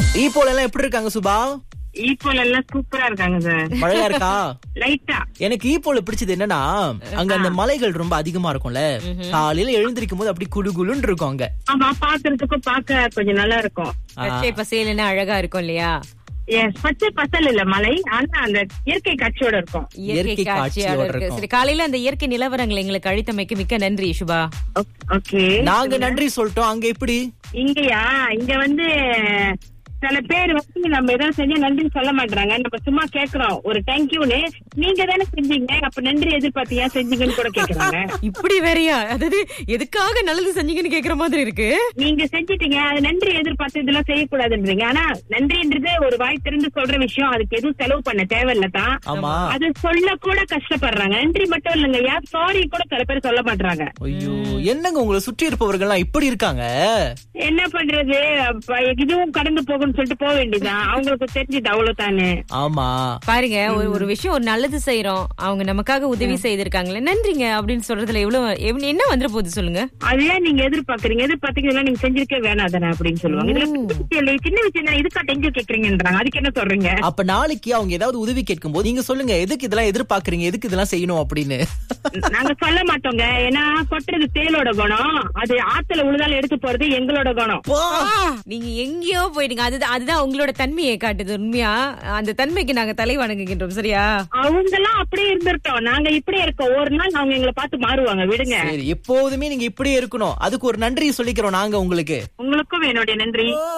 ஈப்போல எல்லாம் எப்படி இருக்காங்க சுபா ஈக்குவல் எல்லாம் சூப்பரா இருக்காங்க சார் மழையா இருக்கா லைட்டா எனக்கு ஈப்போல பிடிச்சது என்னன்னா அங்க அந்த மலைகள் ரொம்ப அதிகமா இருக்கும்ல காலையில எழுந்திருக்கும் போது அப்படி குளு குளுன்னு இருக்கும் அங்க ஆமா பாக்குறதுக்கும் பார்க்க கொஞ்சம் நல்லா இருக்கும் பச்சை பசேலுன்னு அழகா இருக்கும் இல்லையா எஸ் பச்சை பசல் இல்ல மலை ஆனா அந்த இயற்கை காட்சியோட இருக்கும் இயற்கை இயற்கை காட்சியோட காட்சியோட இருக்கு இருக்கும். சரி காலையில அந்த இயற்கை நிலவரங்களை எங்களுக்கு அழித்தமைக்கு மிக்க நன்றி சுபா ஓகே நாங்க நன்றி சொல்லிட்டோம் அங்க எப்படி இங்கயா இங்க வந்து சில பேர் வந்து நம்ம ஏதாவது செஞ்சா நன்றி சொல்ல மாட்டாங்க நம்ம சும்மா கேக்குறோம் ஒரு தேங்க்யூன்னு நீங்க தானே செஞ்சீங்க அப்ப நன்றி எதிர்பார்த்தியா செஞ்சீங்கன்னு கூட கேக்குறாங்க இப்படி வேறயா அதாவது எதுக்காக நல்லது செஞ்சீங்கன்னு கேக்குற மாதிரி இருக்கு நீங்க செஞ்சிட்டீங்க அது நன்றி எதிர்பார்த்து இதெல்லாம் செய்யக்கூடாதுன்றீங்க ஆனா நன்றின்றது ஒரு வாய் திறந்து சொல்ற விஷயம் அதுக்கு எதுவும் செலவு பண்ண தேவையில்ல தான் ஆமா அது சொல்ல கூட கஷ்டப்படுறாங்க நன்றி மட்டும் இல்லைங்க யார் சாரி கூட சில பேர் சொல்ல மாட்டாங்க ஐயோ என்னங்க உங்களை சுற்றி இருப்பவர்கள் எல்லாம் இப்படி இருக்காங்க என்ன பண்றது அப்ப இதுவும் கடந்து போகும்னு சொல்லிட்டு போக வேண்டியதுதான் அவங்களுக்கு தெரிஞ்சது அவ்வளவுதானே ஆமா பாருங்க ஒரு ஒரு விஷயம் ஒரு நல்லது செய்யறோம் அவங்க நமக்காக உதவி செய்திருக்காங்களே நன்றிங்க அப்படின்னு சொல்றதுல எவ்வளவு எவ்வ- என்ன வந்துட போகுது சொல்லுங்க அதுதான் நீங்க எதிர்பார்க்கறீங்க எதிர்பார்த்தீங்கன்னா நீங்க செஞ்சிருக்கே வேணாம் தானே அப்படின்னு சொல்லுவாங்க இதுல பெரிய விஷயம் இல்லை, சின்ன விஷயம் தான் இதுக்கா டெஞ்சு கேக்குறீங்கன்றாங்க அதுக்கு என்ன சொல்றீங்க அப்ப நாளைக்கு அவங்க ஏதாவது உதவி கேட்கும் போது நீங்க சொல்லுங்க எதுக்கு இதெல்லாம் எதிர்பார்க்கறீங்க எதுக்கு இதெல்லாம் செய்யணும் அப்படின்னு நாங்க சொல்ல மாட்டோங்க ஏன்னா கொட்டுறது தேலோட குணம் அது ஆத்துல உழுதால எடுத்து போறது எங்களோட குணம் போ. நீங்க எங்கேயோ போயிடுங்க அதுதான் அதுதான் உங்களோட தன்மையை காட்டுது உண்மையா அந்த தன்மைக்கு நாங்க தலை வணங்குகின்றோம் சரியா அவங்க எல்லாம் அப்படியே இருந்திருக்கோம் நாங்க இப்படியே இருக்கோம் ஒரு நாள் அவங்க எங்களை பார்த்து மாறுவாங்க விடுங்க சரி எப்போதுமே நீங்க இப்படியே இருக்கணும் அதுக்கு ஒரு நன்றி சொல்லிக்கிறோம் நாங்க உங்களுக்கு உங்களுக்கும் என்னுடைய நன்றி